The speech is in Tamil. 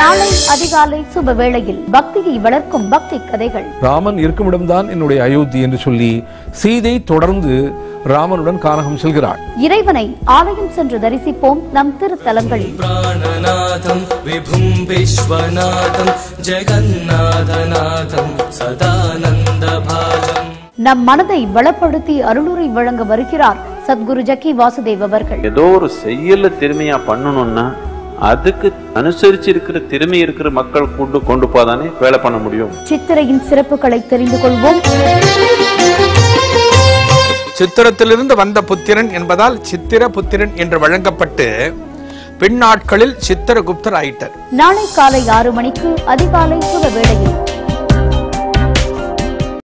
நாளை அதிகாலை சுப வேளையில் பக்தியை வளர்க்கும் பக்தி கதைகள் ராமன் இருக்குமிடம்தான் என்னுடைய அயோத்தி என்று சொல்லி சீதை தொடர்ந்து ராமனுடன் கானகம் செல்கிறாள் இறைவனை ஆலயம் சென்று தரிசிப்போம் நம் திருத்தலங்களில் प्राणनाथं विभुं विश्वनाथं जगन्नाथनाथं सदानन्दभाजम् நம் மனதை வளப்படுத்தி அருளுரை வழங்க வருகிறார் சத்குரு ஜக்கி வாசுதேவ் அவர்கள் ஏதோ ஒரு செய்யல திறமையா பண்ணணும்னா அதுக்கு அனுசரிச்சு இருக்கிற திறமை இருக்கிற மக்கள் கொண்டு கொண்டு போதானே வேலை பண்ண முடியும் சித்திரையின் சிறப்புகளை தெரிந்து கொள்வோம் சித்திரத்திலிருந்து வந்த புத்திரன் என்பதால் சித்திர புத்திரன் என்று வழங்கப்பட்டு பின்னாட்களில் சித்திரகுப்தர் ஆயிட்டார் நாளை காலை ஆறு மணிக்கு அதிகாலை சுப வேளையில்